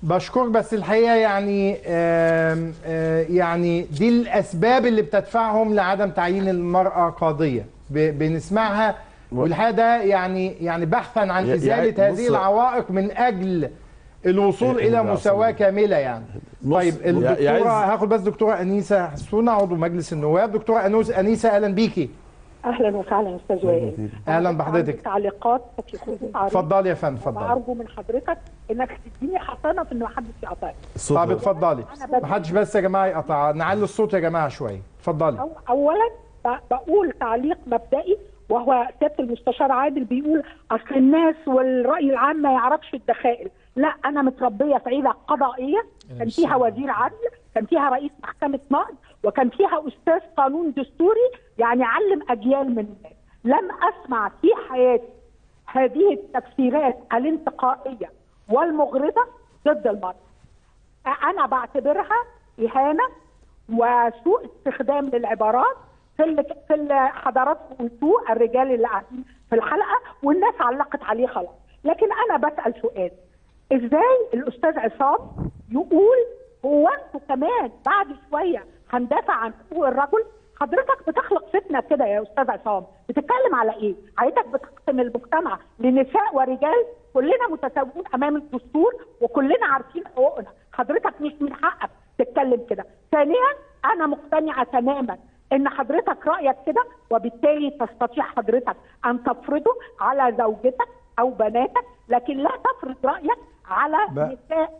بشكرك بس الحقيقه يعني آم، آه، يعني دي الاسباب اللي بتدفعهم لعدم تعيين المراه قاضيه ب- بنسمعها والحقيقه ده يعني يعني بحثا عن يا- ازاله يعني هذه بص- العوائق من اجل الوصول إيه، الى إيه، مساواه عصام. كامله يعني بص، طيب يا- الدكتوره يعز- هاخد بس دكتوره انيسه حسونه عضو مجلس النواب دكتوره أنوس انيسه اهلا بيكي اهلا وسهلا استاذ وائل اهلا عندي بحضرتك تعليقات في خطوط عريض اتفضلي يا فندم اتفضلي وارجو من حضرتك انك تديني حصانه في ان محدش يقطعني طب اتفضلي محدش بس يا جماعه يقطع نعلي الصوت يا جماعه شويه اتفضلي أو اولا ب- بقول تعليق مبدئي وهو سياده المستشار عادل بيقول اصل الناس والراي العام ما يعرفش الدخائل لا انا متربيه في عيله قضائيه كان فيها وزير عدل كان فيها رئيس محكمه نقض وكان فيها استاذ قانون دستوري يعني علم اجيال من الناس لم اسمع في حياتي هذه التفسيرات الانتقائيه والمغرضه ضد المراه انا بعتبرها اهانه وسوء استخدام للعبارات في اللي في اللي حضراتكم قلتوه الرجال اللي قاعدين في الحلقه والناس علقت عليه خلاص لكن انا بسال سؤال ازاي الاستاذ عصام يقول هو انتوا كمان بعد شويه هندافع عن حقوق الرجل حضرتك بتخلق فتنه كده يا استاذ عصام بتتكلم على ايه حضرتك بتقسم المجتمع لنساء ورجال كلنا متساويين امام الدستور وكلنا عارفين حقوقنا حضرتك مش من حقك تتكلم كده ثانيا انا مقتنعه تماما ان حضرتك رايك كده وبالتالي تستطيع حضرتك ان تفرضه على زوجتك او بناتك لكن لا تفرض رايك على ب- نساء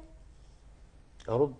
ارد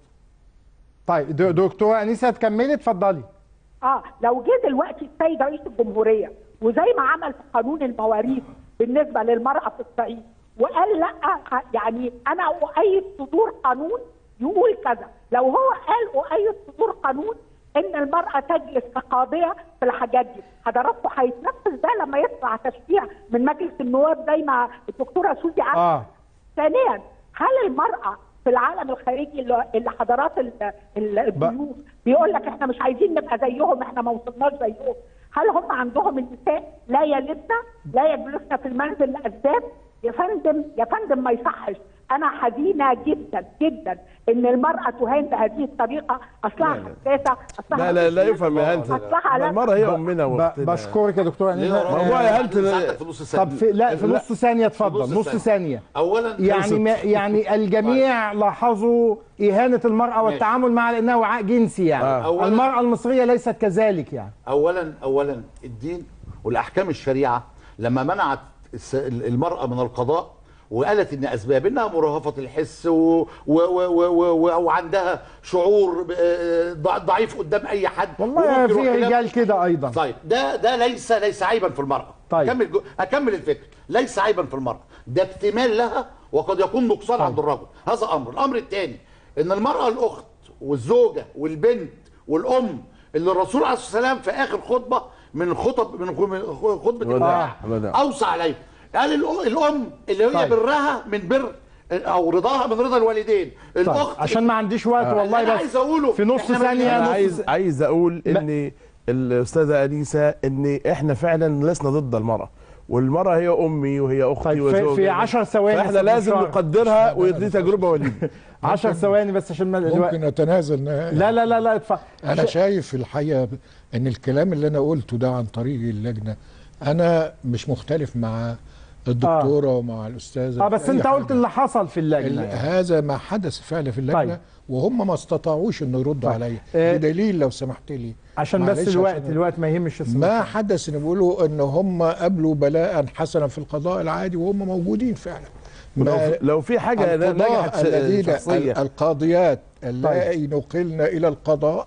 طيب د- دكتوره انيسه تكملي اتفضلي اه لو جه دلوقتي السيد رئيس الجمهوريه وزي ما عمل في قانون المواريث بالنسبه للمراه في الصعيد وقال لا ه- يعني انا اؤيد صدور قانون يقول كذا لو هو قال اؤيد صدور قانون ان المراه تجلس كقاضيه في الحاجات دي حضراتكم هيتنفذ ده لما يطلع تشريع من مجلس النواب زي ما الدكتوره سوزي عملت اه ثانيا هل المرأة في العالم الخارجي اللي اللي حضرات ال- ال- الضيوف بيقول لك احنا مش عايزين نبقى زيهم احنا ما وصلناش زيهم هل هم عندهم النساء لا يلدن لا يجلسن في المنزل لاسباب يا فندم يا فندم ما يصحش انا حزينه جدا جدا ان المراه تهان بهذه الطريقه اصلها حساسه اصلها لا لا لا مسكينة، يفهم يا انت اصلها لا المرأة هي ب- امنا ب- واختنا بشكرك يا دكتوره ليه انيسه رأي؟ موضوع آه، إهانة ال- ساعتك في نص ثانية طب في لا في لا. نص ثانيه اتفضل نص نص ثانيه اولا يعني ما يعني الجميع لاحظوا اهانه المراه والتعامل معها لانها وعاء جنسي يعني آه. أولاً- المراه المصريه ليست كذلك يعني اولا اولا الدين والاحكام الشريعه لما منعت الس- المراه من القضاء وقالت ان اسباب انها مرهفه الحس و و و و و و وعندها شعور آه، ضع- ضعيف قدام اي حد والله وممكن في يروح يلاقي- رجال كده ايضا طيب ده ده ليس ليس عيبا في المراه طيب. اكمل جو- اكمل الفكر ليس عيبا في المراه ده اكتمال لها وقد يكون نقصان طيب. عند الرجل هذا امر الامر الثاني ان المراه الاخت والزوجه والبنت والام اللي الرسول عليه الصلاه والسلام في اخر خطبه من خطب من خطبه الوداع. الوداع الوداع. اوصى عليه قال الأ- الام اللي هي طيب. برها من بر او رضاها من رضا الوالدين طيب الاخت عشان ما عنديش وقت اللي والله أنا بس عايز أقوله، في نص إحنا ما ثانيه انا نص عايز عايز اقول ان الاستاذه انيسه ان احنا فعلا لسنا ضد المراه والمراه هي امي وهي اختي طيب في, وزوجي في 10 ثواني فاحنا أستاذ لازم بشار. نقدرها ودي تجربه وليده 10 ثواني بس عشان ما الوقت ممكن اتنازل نهائي لا لا لا لا اتفضل انا شايف الحقيقه ان الكلام اللي انا قلته ده عن طريق اللجنه انا مش مختلف مع الدكتوره آه. ومع الاستاذه اه بس في أي انت حاجة. قلت اللي حصل في اللجنه ال- يعني. هذا ما حدث فعلا في اللجنه طيب. طيب. وهم ما استطاعوش انه يردوا طيب. عليا آه، بدليل لو سمحت لي عشان بس معلش الوقت عشان- الوقت ما يهمش السؤال. ما حدث ان بيقولوا ان هم قبلوا بلاء حسنا في القضاء العادي وهم موجودين فعلا ولو ما- في- لو في حاجه نجحت القضاء الذين شخصيه ال- القاضيات اللائي نقلن الى القضاء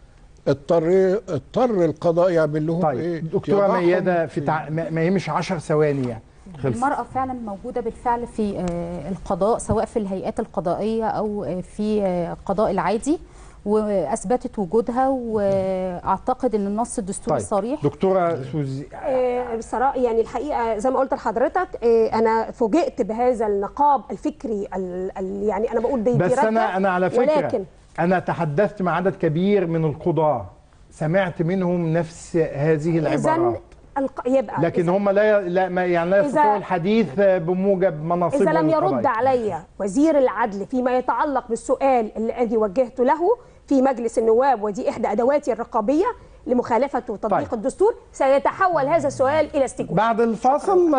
اضطر اضطر القضاء يعمل لهم طيب ايه دكتوره يضعهم مياده في تع... ما ما يهمش 10 ثواني يعني المرأة فعلا موجودة بالفعل في آه، القضاء سواء في الهيئات القضائية أو آه، في آه، القضاء العادي وأثبتت وجودها وأعتقد أن النص الدستوري طيب صريح دكتوره سوزي آه، بصراحه يعني الحقيقه زي ما قلت لحضرتك آه، انا فوجئت بهذا النقاب الفكري ال- ال- يعني انا بقول دي بس دي انا ركة، انا على فكره ولكن انا تحدثت مع عدد كبير من القضاه سمعت منهم نفس هذه العبارات الق- يبقى لكن إذا- هم لا لا ما يعني لا إذا- يستطيعوا الحديث بموجب مناصبهم إذا لم يرد القضائية. علي وزير العدل فيما يتعلق بالسؤال الذي وجهته له في مجلس النواب ودي إحدى أدواتي الرقابية لمخالفة وتطبيق طيب. الدستور سيتحول هذا السؤال إلى استجواب بعد الفاصل